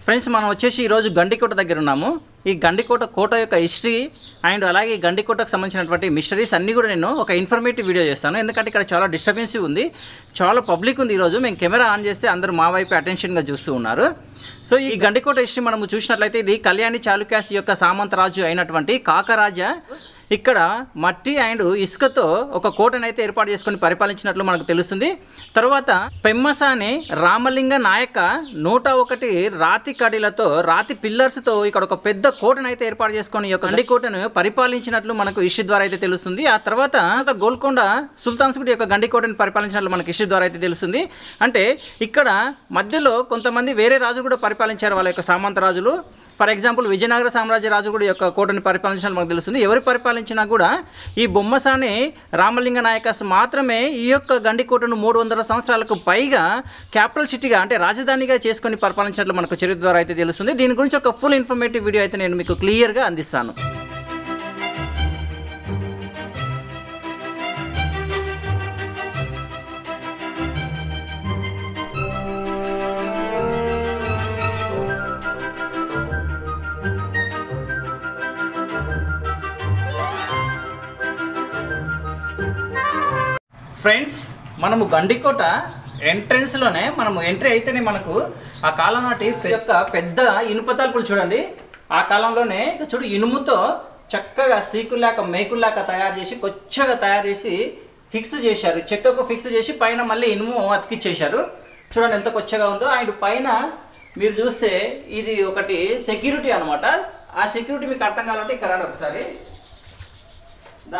Friends మనం వచ్చేసి ఈరోజు గండికోట దగ్గర ఉన్నాము ఈ గండికోట కోట యొక్క హిస్టరీ అండ్ అలాగే ఈ గండికోటకు సంబంధించినటువంటి మిస్టరీస్ అన్నీ కూడా నేను ఒక ఇన్ఫర్మేటివ్ వీడియో చేస్తాను ఎందుకంటే ఇక్కడ చాలా డిస్టర్బెన్సీ ఉంది చాలా పబ్లిక్ ఉంది ఈరోజు మేము కెమెరా ఆన్ చేస్తే అందరూ మా వైపు అటెన్షన్గా చూస్తూ ఉన్నారు సో ఈ గండికోట హిస్టరీ మనము చూసినట్లయితే ఇది కళ్యాణి చాళుక్యాస్ యొక్క సామంతరాజు అయినటువంటి కాకరాజ ఇక్కడ మట్టి అండ్ ఇసుకతో ఒక కోటనైతే ఏర్పాటు చేసుకొని పరిపాలించినట్లు మనకు తెలుస్తుంది తర్వాత పెమ్మసాని రామలింగ నాయక నూట ఒకటి రాతి కడిలతో రాతి పిల్లర్స్తో ఇక్కడ ఒక పెద్ద కోటనైతే ఏర్పాటు చేసుకొని ఈ యొక్క గండి కోటను పరిపాలించినట్లు మనకు ఇష్యూ ద్వారా అయితే తెలుస్తుంది ఆ తర్వాత గోల్కొండ సుల్తాన్స్ కూడా ఈ యొక్క గండి కోటను పరిపాలించినట్లు మనకు ఇష్యూ ద్వారా అయితే తెలుస్తుంది అంటే ఇక్కడ మధ్యలో కొంతమంది వేరే రాజులు కూడా పరిపాలించారు వాళ్ళ యొక్క సామంత రాజులు ఫర్ ఎగ్జాంపుల్ విజయనగర సామ్రాజ్య రాజు కూడా ఈ యొక్క కోటని పరిపాలించినట్టు మనకు తెలుస్తుంది ఎవరు పరిపాలించినా కూడా ఈ బొమ్మసాని రామలింగ నాయకస్ మాత్రమే ఈ యొక్క గండికోటను మూడు వందల సంవత్సరాలకు పైగా క్యాపిటల్ సిటీగా అంటే రాజధానిగా చేసుకొని పరిపాలించినట్లు మనకు చరిత్ర ద్వారా అయితే తెలుస్తుంది దీని గురించి ఒక ఫుల్ ఇన్ఫర్మేటివ్ వీడియో అయితే నేను మీకు క్లియర్గా అందిస్తాను ఫ్రెండ్స్ మనము గండికోట ఎంట్రన్స్లోనే మనము ఎంట్రీ అయితేనే మనకు ఆ కాలం నాటి యొక్క పెద్ద ఇనుప తలుపులు చూడండి ఆ కాలంలోనే చూడు ఇనుముతో చక్కగా సీకుల్లాక మేకుల్లాక తయారు చేసి కొచ్చగా తయారు చేసి ఫిక్స్ చేశారు చెక్కకు ఫిక్స్ చేసి పైన మళ్ళీ ఇనుము అతికిచ్చేశారు చూడండి ఎంత కొచ్చగా ఉందో అండ్ పైన మీరు చూస్తే ఇది ఒకటి సెక్యూరిటీ అన్నమాట ఆ సెక్యూరిటీ మీకు అర్థం కావాలంటే ఇక్కడ రండి ఒకసారి దా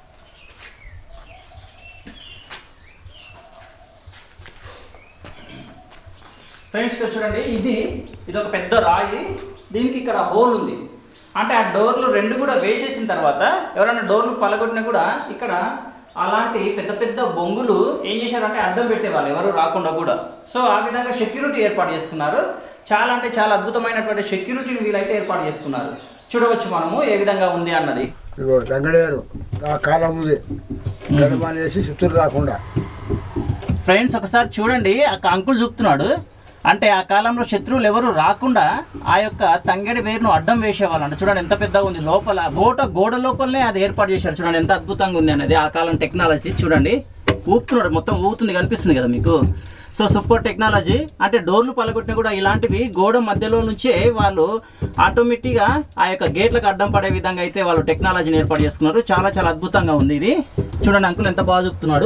ఫ్రెండ్స్ ఇక్కడ చూడండి ఇది ఇది ఒక పెద్ద రాయి దీనికి ఇక్కడ హోల్ ఉంది అంటే ఆ డోర్లు రెండు కూడా వేసేసిన తర్వాత ఎవరైనా డోర్లు పలగొట్టినా కూడా ఇక్కడ అలాంటి పెద్ద పెద్ద బొంగులు ఏం చేశారంటే అడ్డం పెట్టేవాళ్ళు ఎవరు రాకుండా కూడా సో ఆ విధంగా సెక్యూరిటీ ఏర్పాటు చేసుకున్నారు చాలా అంటే చాలా అద్భుతమైనటువంటి సెక్యూరిటీని వీళ్ళైతే ఏర్పాటు చేసుకున్నారు చూడవచ్చు మనము ఏ విధంగా ఉంది అన్నది ఇగో దంగడేరు ఆ కాలం ఉంది గడపాలు వేసి చిత్తూరు రాకుండా ఫ్రెండ్స్ ఒకసారి చూడండి ఆ అంకుల్ చూపుతున్నాడు అంటే ఆ కాలంలో శత్రువులు ఎవరు రాకుండా ఆ యొక్క తంగడి వేరును అడ్డం వేసేవాళ్ళంట చూడండి ఎంత పెద్దగా ఉంది లోపల గోట గోడ లోపలనే అది ఏర్పాటు చేశారు చూడండి ఎంత అద్భుతంగా ఉంది అనేది ఆ కాలం టెక్నాలజీ చూడండి ఊపుతున్నాడు మొత్తం ఊపుతుంది కనిపిస్తుంది కదా మీకు సో సూపర్ టెక్నాలజీ అంటే డోర్లు పలగొట్టినా కూడా ఇలాంటివి గోడ మధ్యలో నుంచే వాళ్ళు ఆటోమేటిక్గా ఆ యొక్క గేట్లకు అడ్డం పడే విధంగా అయితే వాళ్ళు టెక్నాలజీని ఏర్పాటు చేసుకున్నారు చాలా చాలా అద్భుతంగా ఉంది ఇది చూడండి అంకుల్ ఎంత బాగా చూపుతున్నాడు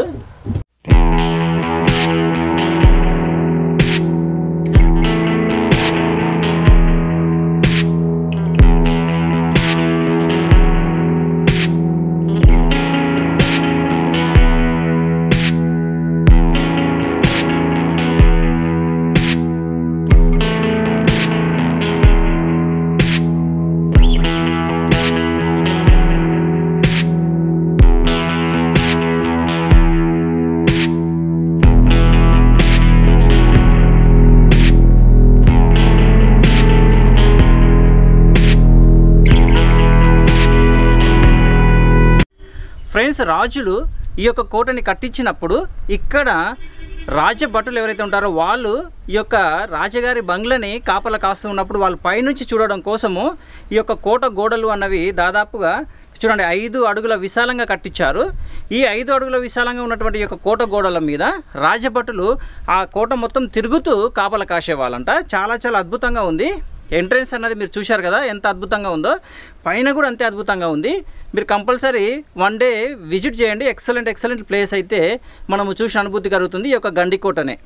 ఫ్రెండ్స్ రాజులు ఈ యొక్క కోటని కట్టించినప్పుడు ఇక్కడ రాజభటులు ఎవరైతే ఉంటారో వాళ్ళు ఈ యొక్క రాజగారి బంగ్లని కాపలా కాస్తూ ఉన్నప్పుడు వాళ్ళు పైనుంచి చూడడం కోసము ఈ యొక్క కోట గోడలు అన్నవి దాదాపుగా చూడండి ఐదు అడుగుల విశాలంగా కట్టించారు ఈ ఐదు అడుగుల విశాలంగా ఉన్నటువంటి ఈ యొక్క కోట గోడల మీద రాజభటులు ఆ కోట మొత్తం తిరుగుతూ కాపలా కాసేవాళ్ళంట చాలా చాలా అద్భుతంగా ఉంది ఎంట్రన్స్ అన్నది మీరు చూశారు కదా ఎంత అద్భుతంగా ఉందో పైన కూడా అంతే అద్భుతంగా ఉంది మీరు కంపల్సరీ వన్ డే విజిట్ చేయండి ఎక్సలెంట్ ఎక్సలెంట్ ప్లేస్ అయితే మనము చూసి అనుభూతి కలుగుతుంది ఈ యొక్క గండికోటనే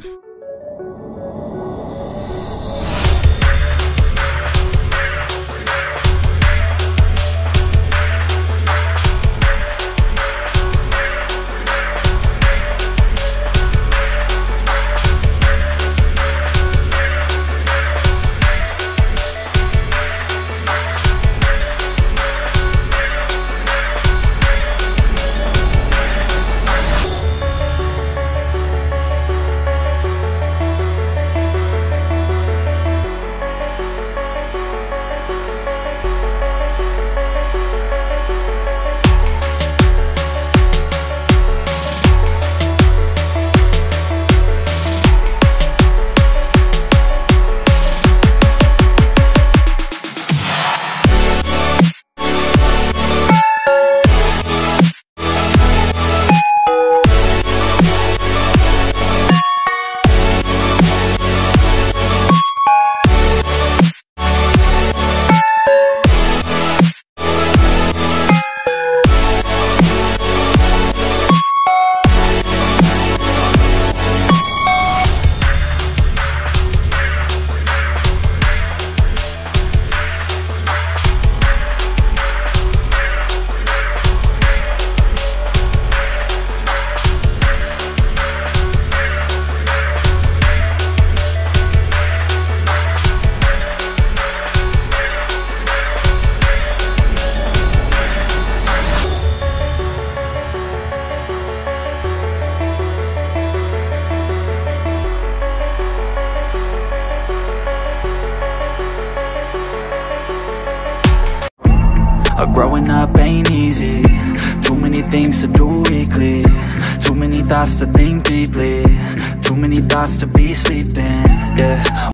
Uh, growing up ain't easy. Too many things to do weekly. Too many thoughts to think deeply. Too many thoughts to be sleeping. Yeah.